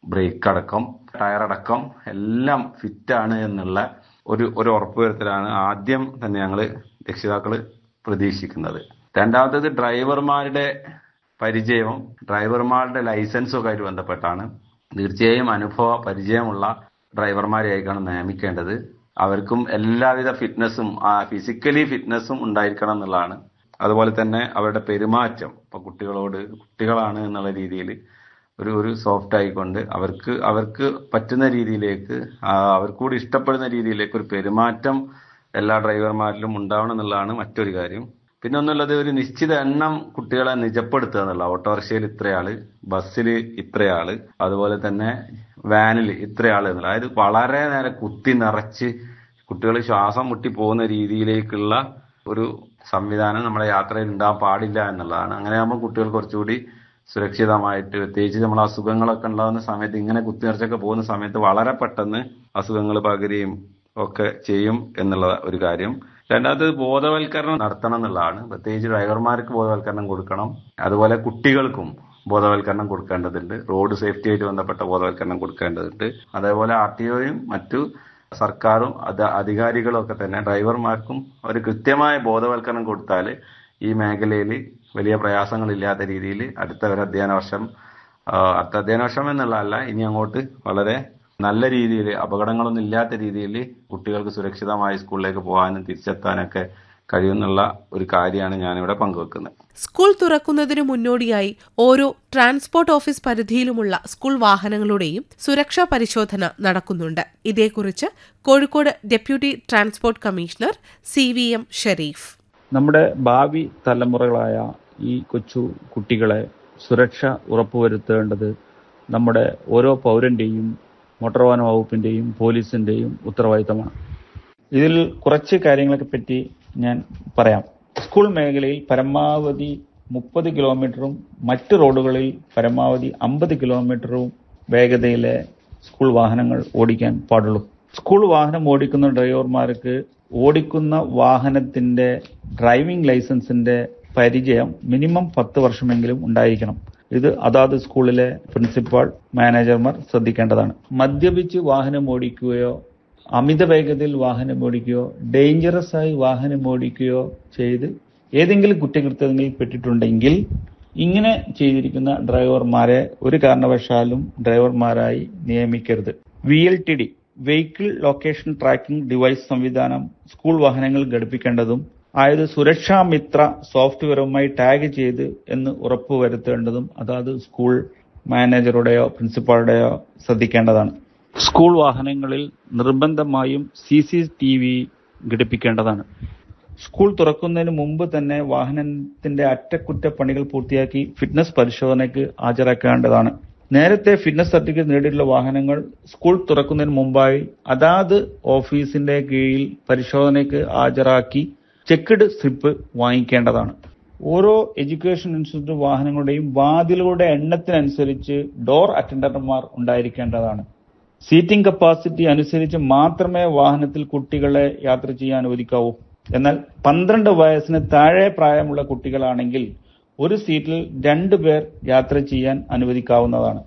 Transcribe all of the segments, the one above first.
break അടക്കം tyre അടക്കം എല്ലാം ഫിറ്റ് ആണ് എന്നുള്ള ഒരു ഒരു ഉറപ്പുവരുത്തലാണ് ആദ്യം തന്നെ ഞങ്ങൾ രക്ഷിതാക്കൾ പ്രതീക്ഷിക്കുന്നത് രണ്ടാമത്തത് ഡ്രൈവർമാരുടെ പരിചയവും ഡ്രൈവർമാരുടെ ലൈസൻസും ഒക്കെ ആയിട്ട് ബന്ധപ്പെട്ടാണ് തീർച്ചയായും അനുഭവ പരിചയമുള്ള ഡ്രൈവർമാരെയായിക്കാണ് നിയമിക്കേണ്ടത് അവർക്കും എല്ലാവിധ ഫിറ്റ്നസ്സും ഫിസിക്കലി ഫിറ്റ്നസ്സും ഉണ്ടായിരിക്കണം എന്നുള്ളതാണ് അതുപോലെ തന്നെ അവരുടെ പെരുമാറ്റം ഇപ്പൊ കുട്ടികളോട് കുട്ടികളാണ് എന്നുള്ള രീതിയിൽ ഒരു ഒരു സോഫ്റ്റ് ആയിക്കൊണ്ട് അവർക്ക് അവർക്ക് പറ്റുന്ന രീതിയിലേക്ക് ആ, അവർക്ക് കൂടി ഇഷ്ടപ്പെടുന്ന രീതിയിലേക്ക് ഒരു പെരുമാറ്റം എല്ലാ ഡ്രൈവർമാരിലും ഉണ്ടാവണം എന്നുള്ളതാണ് മറ്റൊരു കാര്യം പിന്നെ ഒന്നുള്ളത് ഒരു നിശ്ചിത എണ്ണം കുട്ടികളെ നിജപ്പെടുത്തുക എന്നുള്ള ഓട്ടോറിക്ഷയിൽ ഇത്രയാള് ബസ്സിൽ ഇത്രയാള് അതുപോലെ തന്നെ വാനിൽ ഇത്രയാള് എന്നുള്ള അതായത് വളരെ നേരം കുത്തി നിറച്ച് കുട്ടികൾ ശ്വാസം മുട്ടി പോകുന്ന രീതിയിലേക്കുള്ള ഒരു സംവിധാനം നമ്മുടെ യാത്രയിൽ ഉണ്ടാകാൻ പാടില്ല എന്നുള്ളതാണ് അങ്ങനെ ആകുമ്പോൾ കുട്ടികൾ കുറച്ചുകൂടി സുരക്ഷിതമായിട്ട് പ്രത്യേകിച്ച് നമ്മൾ അസുഖങ്ങളൊക്കെ ഉണ്ടാകുന്ന സമയത്ത് ഇങ്ങനെ കുത്തിനിറച്ചൊക്കെ പോകുന്ന സമയത്ത് വളരെ പെട്ടെന്ന് അസുഖങ്ങൾ പകരുകയും ഒക്കെ ചെയ്യും എന്നുള്ള ഒരു കാര്യം രണ്ടാമത് ബോധവൽക്കരണം നടത്തണം എന്നുള്ളതാണ് പ്രത്യേകിച്ച് ഡ്രൈവർമാർക്ക് ബോധവൽക്കരണം കൊടുക്കണം അതുപോലെ കുട്ടികൾക്കും ബോധവൽക്കരണം കൊടുക്കേണ്ടതുണ്ട് റോഡ് സേഫ്റ്റി ആയിട്ട് ബന്ധപ്പെട്ട ബോധവൽക്കരണം കൊടുക്കേണ്ടതുണ്ട് അതേപോലെ ആർ ടി ഒയും മറ്റു സർക്കാരും അത് അധികാരികളും ഒക്കെ തന്നെ ഡ്രൈവർമാർക്കും ഒരു കൃത്യമായ ബോധവൽക്കരണം കൊടുത്താൽ ഈ മേഖലയിൽ വലിയ പ്രയാസങ്ങളില്ലാത്ത രീതിയിൽ അടുത്ത ഒരു അധ്യയന വർഷം ആ, അടുത്ത അധ്യയന വർഷം എന്നുള്ളതല്ല ഇനി അങ്ങോട്ട് വളരെ നല്ല രീതിയിൽ അപകടങ്ങളൊന്നും ഇല്ലാത്ത രീതിയിൽ കുട്ടികൾക്ക് സുരക്ഷിതമായി സ്കൂളിലേക്ക് പോകാനും തിരിച്ചെത്താനൊക്കെ കഴിയുന്നുള്ള ഒരു കാര്യമാണ് ഞാനിവിടെ പങ്കുവെക്കുന്നത് സ്കൂൾ തുറക്കുന്നതിനു മുന്നോടിയായി ഓരോ ട്രാൻസ്പോർട്ട് ഓഫീസ് പരിധിയിലുമുള്ള സ്കൂൾ വാഹനങ്ങളുടെയും സുരക്ഷാ പരിശോധന നടക്കുന്നുണ്ട് ഇതേക്കുറിച്ച് Kozhikode deputy transport commissioner C V M Shareef നമ്മുടെ ഭാവി തലമുറകളായ ഈ കൊച്ചു കുട്ടികളെ സുരക്ഷ ഉറപ്പുവരുത്തേണ്ടത് നമ്മുടെ ഓരോ പൗരന്റെയും മോട്ടോർ വാഹന വകുപ്പിന്റെയും പോലീസിന്റെയും ഉത്തരവാദിത്തമാണ് ഇതിൽ കുറച്ച് കാര്യങ്ങളെ പറ്റി ഞാൻ പറയാം സ്കൂൾ മേഖലയിൽ പരമാവധി മുപ്പത് കിലോമീറ്ററും മറ്റ് റോഡുകളിൽ പരമാവധി അമ്പത് കിലോമീറ്ററും വേഗതയിലെ സ്കൂൾ വാഹനങ്ങൾ ഓടിക്കാൻ പാടുള്ളൂ സ്കൂൾ വാഹനം ഓടിക്കുന്ന ഡ്രൈവർമാർക്ക് ഓടിക്കുന്ന വാഹനത്തിന്റെ ഡ്രൈവിംഗ് ലൈസൻസിന്റെ പരിചയം മിനിമം പത്ത് വർഷമെങ്കിലും ഉണ്ടായിരിക്കണം ഇത് അതാത് സ്കൂളിലെ പ്രിൻസിപ്പാൾ മാനേജർമാർ ശ്രദ്ധിക്കേണ്ടതാണ് മദ്യപിച്ച് വാഹനം ഓടിക്കുകയോ അമിത വേഗതയിൽ വാഹനം ഓടിക്കുകയോ ഡേഞ്ചറസ് ആയി വാഹനം ഓടിക്കുകയോ ചെയ്ത് ഏതെങ്കിലും കുറ്റകൃത്യങ്ങളിൽ പെട്ടിട്ടുണ്ടെങ്കിൽ ഇങ്ങനെ ചെയ്തിരിക്കുന്ന ഡ്രൈവർമാരെ ഒരു കാരണവശാലും ഡ്രൈവർമാരായി നിയമിക്കരുത് V L T D vehicle location tracking device സംവിധാനം സ്കൂൾ വാഹനങ്ങൾ ഘടിപ്പിക്കേണ്ടതും ആയത് സുരക്ഷാ മിത്ര സോഫ്റ്റ്വെയറുമായി ടാഗ് ചെയ്ത് എന്ന് ഉറപ്പുവരുത്തേണ്ടതും അതാത് സ്കൂൾ മാനേജറുടെയോ പ്രിൻസിപ്പാളുടെയോ ശ്രദ്ധിക്കേണ്ടതാണ് സ്കൂൾ വാഹനങ്ങളിൽ നിർബന്ധമായും സി സി ടി വി ഘടിപ്പിക്കേണ്ടതാണ് സ്കൂൾ തുറക്കുന്നതിന് മുമ്പ് തന്നെ വാഹനത്തിന്റെ അറ്റകുറ്റപ്പണികൾ പൂർത്തിയാക്കി ഫിറ്റ്നസ് പരിശോധനയ്ക്ക് ഹാജരാക്കേണ്ടതാണ് നേരത്തെ ഫിറ്റ്നസ് സർട്ടിഫിക്കറ്റ് നേടിയിട്ടുള്ള വാഹനങ്ങൾ സ്കൂൾ തുറക്കുന്നതിന് മുമ്പായി അതാത് ഓഫീസിന്റെ കീഴിൽ പരിശോധനയ്ക്ക് ഹാജരാക്കി ചെക്ക്ഡ് സ്ലിപ്പ് വാങ്ങിക്കേണ്ടതാണ് ഓരോ എഡ്യൂക്കേഷൻ ഇൻസ്റ്റിറ്റ്യൂട്ട് വാഹനങ്ങളുടെയും വാതിലുകളുടെ എണ്ണത്തിനനുസരിച്ച് ഡോർ അറ്റൻഡർമാർ ഉണ്ടായിരിക്കേണ്ടതാണ് സീറ്റിംഗ് കപ്പാസിറ്റി അനുസരിച്ച് മാത്രമേ വാഹനത്തിൽ കുട്ടികളെ യാത്ര ചെയ്യാൻ അനുവദിക്കാവൂ എന്നാൽ പന്ത്രണ്ട് വയസ്സിന് താഴെ പ്രായമുള്ള കുട്ടികളാണെങ്കിൽ ഒരു സീറ്റിൽ രണ്ടു പേർ യാത്ര ചെയ്യാൻ അനുവദിക്കാവുന്നതാണ്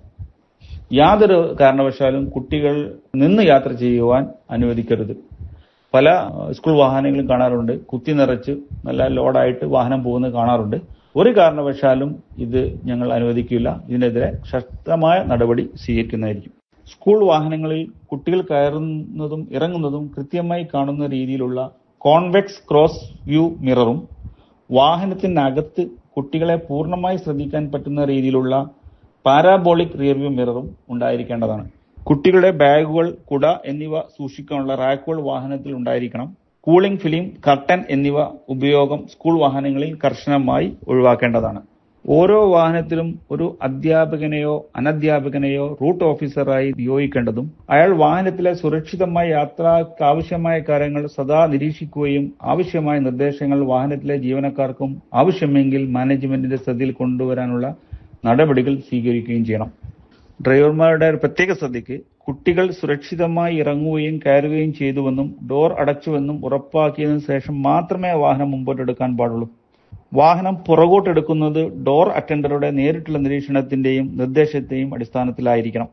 യാതൊരു കാരണവശാലും കുട്ടികൾ നിന്ന് യാത്ര ചെയ്യുവാൻ അനുവദിക്കരുത് പല അഹ്, സ്കൂൾ വാഹനങ്ങളും കാണാറുണ്ട് കുത്തി നിറച്ച് നല്ല ലോഡായിട്ട് വാഹനം പോകുന്നത് കാണാറുണ്ട് ഒരു കാരണവശാലും ഇത് ഞങ്ങൾ അനുവദിക്കില്ല ഇതിനെതിരെ ശക്തമായ നടപടി സ്വീകരിക്കുന്നതായിരിക്കും സ്കൂൾ വാഹനങ്ങളിൽ കുട്ടികൾ കയറുന്നതും ഇറങ്ങുന്നതും കൃത്യമായി കാണുന്ന രീതിയിലുള്ള കോൺവെക്സ് ക്രോസ് വ്യൂ മിററും വാഹനത്തിനകത്ത് കുട്ടികളെ പൂർണ്ണമായി ശ്രദ്ധിക്കാൻ പറ്റുന്ന രീതിയിലുള്ള പാരാബോളിക് റിയർവ്യൂ മിററും ഉണ്ടായിരിക്കേണ്ടതാണ് കുട്ടികളുടെ ബാഗുകൾ കുട എന്നിവ സൂക്ഷിക്കാനുള്ള റാക്കുകൾ വാഹനത്തിൽ ഉണ്ടായിരിക്കണം കൂളിംഗ് ഫിലിം കർട്ടൻ എന്നിവ ഉപയോഗം സ്കൂൾ വാഹനങ്ങളിൽ കർശനമായി ഒഴിവാക്കേണ്ടതാണ് ഓരോ വാഹനത്തിലും ഒരു അധ്യാപകനെയോ അനധ്യാപകനെയോ റൂട്ട് ഓഫീസറായി നിയോഗിക്കേണ്ടതും അയാൾ വാഹനത്തിലെ സുരക്ഷിതമായ യാത്രക്ക് ആവശ്യമായ കാര്യങ്ങൾ സദാ നിരീക്ഷിക്കുകയും ആവശ്യമായ നിർദ്ദേശങ്ങൾ വാഹനത്തിലെ ജീവനക്കാർക്കും ആവശ്യമെങ്കിൽ മാനേജ്മെന്റിന്റെ ശ്രദ്ധയിൽ കൊണ്ടുവരാനുള്ള നടപടികൾ സ്വീകരിക്കുകയും ചെയ്യണം ഡ്രൈവർമാരുടെ ഒരു പ്രത്യേക ശ്രദ്ധയ്ക്ക് കുട്ടികൾ സുരക്ഷിതമായി ഇറങ്ങുകയും കയറുകയും ചെയ്തുവെന്നും ഡോർ അടച്ചുവെന്നും ഉറപ്പാക്കിയതിനു ശേഷം മാത്രമേ വാഹനം മുമ്പോട്ടെടുക്കാൻ പാടുള്ളൂ വാഹനം പുറകോട്ടെടുക്കുന്നത് ഡോർ അറ്റൻഡറുടെ നേരിട്ടുള്ള നിരീക്ഷണത്തിന്റെയും നിർദ്ദേശത്തെയും അടിസ്ഥാനത്തിലായിരിക്കണം